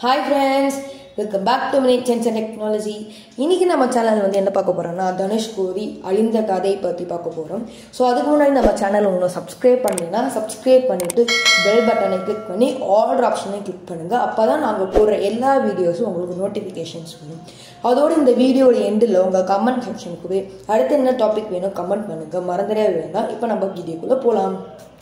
hi friends welcome back to minute sense and technology இன்னைக்கு நம்ம channel வந்து என்ன பார்க்க போறோம்னா தனுஷ்கோடி அழிந்த கதை பற்றி பார்க்க போகிறோம் ஸோ அதுக்கு முன்னாடி நம்ம சேனல் இன்னும் சப்ஸ்கிரைப் பண்ணீங்கன்னா சப்ஸ்கிரைப் பண்ணிட்டு பெல் பட்டனை கிளிக் பண்ணி ஆல் ஆப்ஷனை கிளிக் பண்ணுங்க அப்போ தான் நாங்கள் போடுற எல்லா வீடியோஸும் உங்களுக்கு நோட்டிஃபிகேஷன்ஸ் வரும் அதோடு இந்த வீடியோட எண்டில் உங்கள் கமெண்ட் செக்ஷனுக்கு போய் அடுத்து என்ன டாபிக் வேணும் கமெண்ட் பண்ணுங்க மறந்துடவே வேண்டாம் இப்போ நம்ம வீடியோக்குள்ளே போகலாம்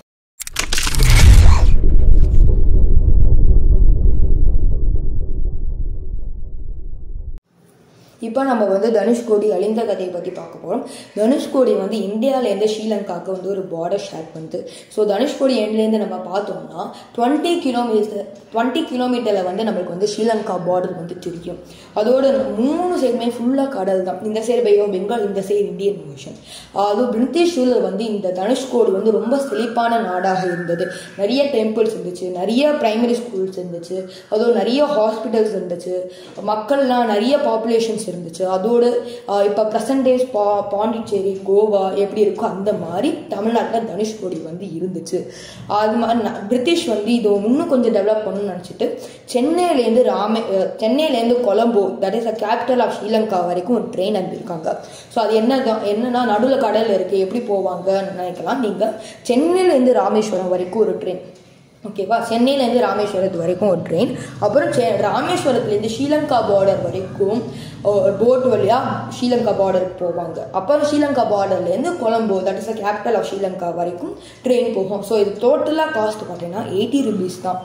இப்போ நம்ம வந்து தனுஷ்கோடி அழிந்த கதையை பற்றி பார்க்க போகிறோம் தனுஷ்கோடி வந்து இந்தியாவிலேருந்து ஸ்ரீலங்காவுக்கு வந்து ஒரு பார்டர் ஷேர் பண்ணுது ஸோ தனுஷ்கோடி எண்ட்லேருந்து நம்ம பார்த்தோம்னா டுவெண்ட்டி கிலோமீட்டர் டுவெண்ட்டி கிலோமீட்டரில் வந்து நம்மளுக்கு வந்து ஸ்ரீலங்கா பார்டர் வந்து தெரியும் அதோட மூணு சைடுமே ஃபுல்லாக கடல் தான் இந்த சைடு பையோ பெங்கால் இந்த சைடு இந்தியன் ஓஷன் அதுவும் பிரிட்டிஷ் ரூலில் வந்து இந்த தனுஷ்கோடி வந்து ரொம்ப செழிப்பான நாடாக இருந்தது நிறைய டெம்பிள்ஸ் இருந்துச்சு நிறைய பிரைமரி ஸ்கூல்ஸ் இருந்துச்சு அதுவும் நிறைய ஹாஸ்பிட்டல்ஸ் இருந்துச்சு மக்கள்லாம் நிறைய பாப்புலேஷன்ஸ் இருந்துச்சு அதோடு இப்போ ப்ரெசன்ட் டேஸ் பா பாண்டிச்சேரி கோவா எப்படி இருக்கோ அந்த மாதிரி தமிழ்நாட்டில் தனுஷ்கோடி வந்து இருந்துச்சு அது மாதிரி பிரிட்டிஷ் வந்து இது இன்னும் கொஞ்சம் டெவலப் பண்ணணும்னு நினச்சிட்டு சென்னையிலேருந்து ராமே சென்னையிலேருந்து Colombo that is a capital of Sri Lanka வரைக்கும் ஒரு ட்ரெயின் அனுப்பியிருக்காங்க ஸோ அது என்ன என்னன்னா நடுவில் கடல் இருக்குது எப்படி போவாங்கன்னு நினைக்கலாம் நீங்கள் சென்னையிலேருந்து ராமேஸ்வரம் வரைக்கும் ஒரு ட்ரெயின் ஓகேவா சென்னையிலேருந்து ராமேஸ்வரத்து வரைக்கும் ஒரு ட்ரெயின் அப்புறம் செ ராமேஸ்வரத்துலேருந்து ஸ்ரீலங்கா பார்டர் வரைக்கும் போட் வழியாக ஸ்ரீலங்கா பார்டருக்கு போவாங்க அப்புறம் ஸ்ரீலங்கா பார்டர்லேருந்து Colombo that is a capital of Sri Lanka வரைக்கும் ட்ரெயின் போகும் ஸோ இது டோட்டலாக காஸ்ட் பார்த்தீங்கன்னா எயிட்டி ருபீஸ் தான்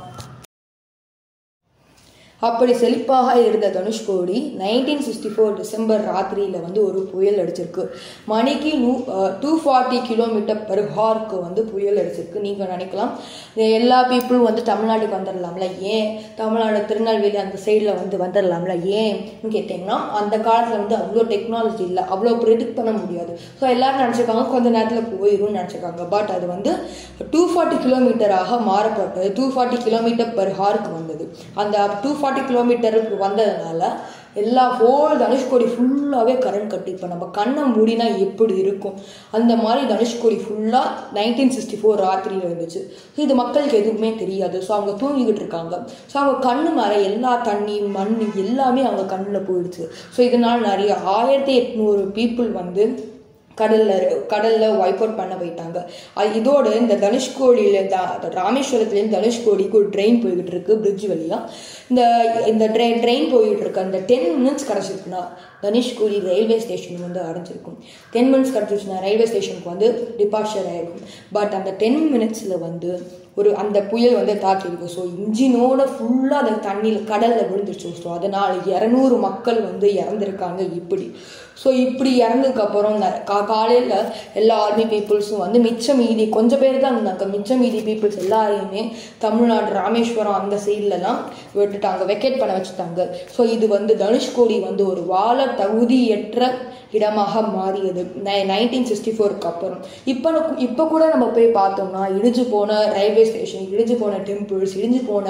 அப்படி செழிப்பாக இருந்த Dhanushkodi nineteen sixty four December ராத்திரியில் வந்து ஒரு புயல் அடிச்சிருக்கு மணிக்கு நூ டூ ஃபார்ட்டி கிலோமீட்டர் பெர் ஹார்க்கு வந்து புயல் அடிச்சிருக்கு நீங்கள் நினைக்கலாம் எல்லா பீப்புளும் வந்து தமிழ்நாட்டுக்கு வந்துடலாம்ல ஏன் தமிழ்நாடு திருநெல்வேலி அந்த சைடில் வந்து வந்துடலாம்ல ஏன்னு கேட்டிங்கன்னா அந்த காலத்தில் வந்து அவ்வளோ டெக்னாலஜி இல்லை அவ்வளோ ப்ரிடிக்ட் பண்ண முடியாது ஸோ எல்லாரும் நினச்சிருக்காங்க கொஞ்ச நேரத்தில் போயிடும்னு நினச்சிருக்காங்க பட் அது வந்து டூ ஃபார்ட்டி கிலோமீட்டராக மாறப்பட்டது டூ ஃபார்ட்டி கிலோமீட்டர் பெர் ஹார்க்கு வந்தது அந்த டூ ஃபார்ட்டி கிலோமீட்டருக்கு வந்ததுனால எல்லா ஹோல் தனுஷ்கோடி ஃபுல்லாகவே கரண்ட் கட்டு இப்போ நம்ம கண்ணை மூடினா எப்படி இருக்கும் அந்த மாதிரி தனுஷ்கோடி ஃபுல்லாக நைன்டீன் சிக்ஸ்டி ஃபோர் ராத்திரியில் இருந்துச்சு இது மக்களுக்கு எதுவுமே தெரியாது ஸோ அவங்க தூங்கிக்கிட்டு இருக்காங்க ஸோ அவங்க கண்ணு மேலே எல்லா தண்ணி மண் எல்லாமே அவங்க கண்ணில் போயிடுச்சு ஸோ இதனால் நிறைய ஆயிரத்தி எட்நூறு பீப்புள் வந்து கடலில் கடலில் ஒய்ப் அவுட் பண்ண போயிட்டாங்க இதோடு இந்த தனுஷ்கோடியில் த ராமேஸ்வரத்துலேருந்து தனுஷ்கோடிக்கு ஒரு ட்ரெயின் போய்கிட்டு இருக்கு பிரிட்ஜ் வழியாக இந்த இந்த ட்ரெயின் ட்ரெயின் போய்கிட்டு இருக்கு அந்த டென் மினிட்ஸ் கிடச்சிருக்குன்னா தனுஷ்கோடி ரயில்வே ஸ்டேஷன் வந்து அடைஞ்சிருக்கும் டென் மினிட்ஸ் கிடச்சிருச்சுன்னா ரயில்வே ஸ்டேஷனுக்கு வந்து டிபார்ச்சர் ஆகிருக்கும் பட் அந்த டென் மினிட்ஸில் வந்து ஒரு அந்த புயல் வந்து தாக்கிருக்கு ஸோ இன்ஜினோட ஃபுல்லாக அந்த தண்ணியில் கடலில் விழுந்துருச்சு ஸோ அதனால் இரநூறு மக்கள் வந்து இறந்துருக்காங்க இப்படி ஸோ இப்படி இறந்ததுக்கப்புறம் கா காலையில் எல்லா ஆர்மி பீப்புள்ஸும் வந்து மிச்ச மீதி கொஞ்சம் பேர் தான் இருந்தாங்க மிச்ச மீதி பீப்புள்ஸ் எல்லாரையுமே தமிழ்நாடு ராமேஸ்வரம் அந்த சைட்லலாம் விட்டுட்டாங்க வெக்கேட் பண்ண வச்சுட்டாங்க ஸோ இது வந்து தனுஷ்கோடி வந்து ஒரு வாழ தகுதியற்ற இடமாக மாறியது நைன்டீன் சிக்ஸ்டி ஃபோருக்கு அப்புறம் இப்போ இப்போ கூட நம்ம போய் பார்த்தோம்னா இடிஞ்சு போன ரயில்வே ஸ்டேஷன் இடிஞ்சு போன டெம்பிள்ஸ் இடிஞ்சு போன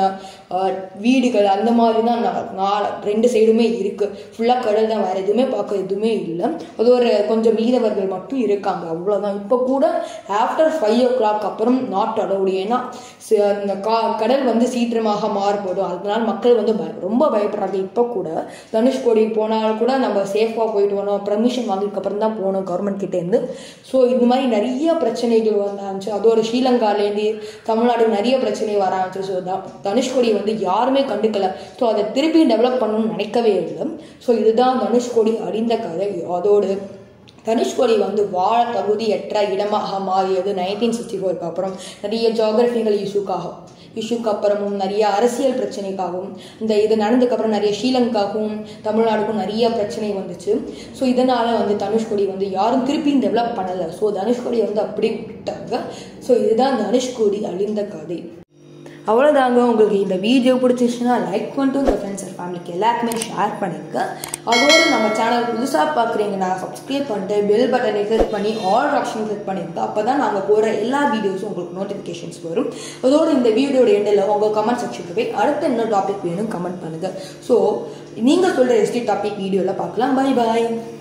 வீடுகள் அந்த மாதிரி தான் நாலு ரெண்டு சைடுமே இருக்குது ஃபுல்லாக கடல் தான் வேறு எதுவுமே பார்க்க எதுவுமே இல்லை அது ஒரு கொஞ்சம் மீனவர்கள் மட்டும் இருக்காங்க அவ்வளோதான் இப்போ கூட ஆஃப்டர் ஃபைவ் ஓ கிளாக் அப்புறம் நாட் அலவுடு ஏன்னா இந்த கா கடல் வந்து சீக்கிரமாக மாறுபடும் அதனால மக்கள் வந்து ரொம்ப பயப்படுறாங்க இப்போ கூட தனுஷ்கோடி போனால் கூட நம்ம சேஃபாக போயிட்டு வரணும் பர்மிஷன் வாங்கினதுக்கு அப்புறம் தான் போகணும் கவர்மெண்ட் கிட்டேருந்து ஸோ இது மாதிரி நிறைய பிரச்சனைகள் வந்தாச்சு அதோட ஸ்ரீலங்காலேருந்து தமிழ்நாடு நிறைய பிரச்சனை வர ஆரம்பிச்சு ஸோ தனுஷ்கோடி வந்து யாருமே கண்டுக்கல ஸோ அதை திருப்பி டெவலப் பண்ணணும்னு நினைக்கவே இல்லை ஸோ இதுதான் தனுஷ்கோடி அழிந்த கதை அதோடு தனுஷ்கோடி வந்து வாழ தகுதியற்ற இடமாக மாறியது நைன்டீன் சிக்ஸ்டி ஃபோருக்கு அப்புறம் நிறைய ஜாகிரபிக்கல் இஷ்யூக்காக இஷ்யூக்கு அப்புறமும் நிறைய அரசியல் பிரச்சனைக்காகவும் இந்த இது நடந்ததுக்கப்புறம் நிறைய ஸ்ரீலங்காவும் தமிழ்நாடுக்கும் நிறைய பிரச்சனை வந்துச்சு ஸோ இதனால் வந்து தனுஷ்கோடி வந்து யாரும் திருப்பி டெவலப் பண்ணலை ஸோ தனுஷ்கோடி வந்து அப்படியே விட்டாங்க ஸோ இதுதான் தனுஷ்கோடி அழிந்த கதை அவ்வளோதாங்க உங்களுக்கு இந்த வீடியோ பிடிச்சிச்சுன்னா லைக் பண்ணிட்டு உங்கள் ஃப்ரெண்ட்ஸ் அண்ட் ஃபேமிலிக்கு எல்லாருக்குமே ஷேர் பண்ணிடுங்க அதோடு நம்ம சேனல் புதுசாக பார்க்குறீங்கன்னா சப்ஸ்கிரைப் பண்ணிட்டு பெல் பட்டனை கிளிக் பண்ணி ஆல் ஆப்ஷன் கிளிக் பண்ணிடுங்க அப்போ தான் நாங்கள் போகிற எல்லா வீடியோஸும் உங்களுக்கு நோட்டிஃபிகேஷன்ஸ் வரும் அதோடு இந்த வீடியோட எண்டில் உங்கள் கமெண்ட் செக்ஷனுக்கு போய் அடுத்த என்ன டாபிக் வேணும் கமெண்ட் பண்ணுங்கள் ஸோ நீங்கள் சொல்கிற எஸ்டி டாபிக் வீடியோவில் பார்க்கலாம் பை பாய்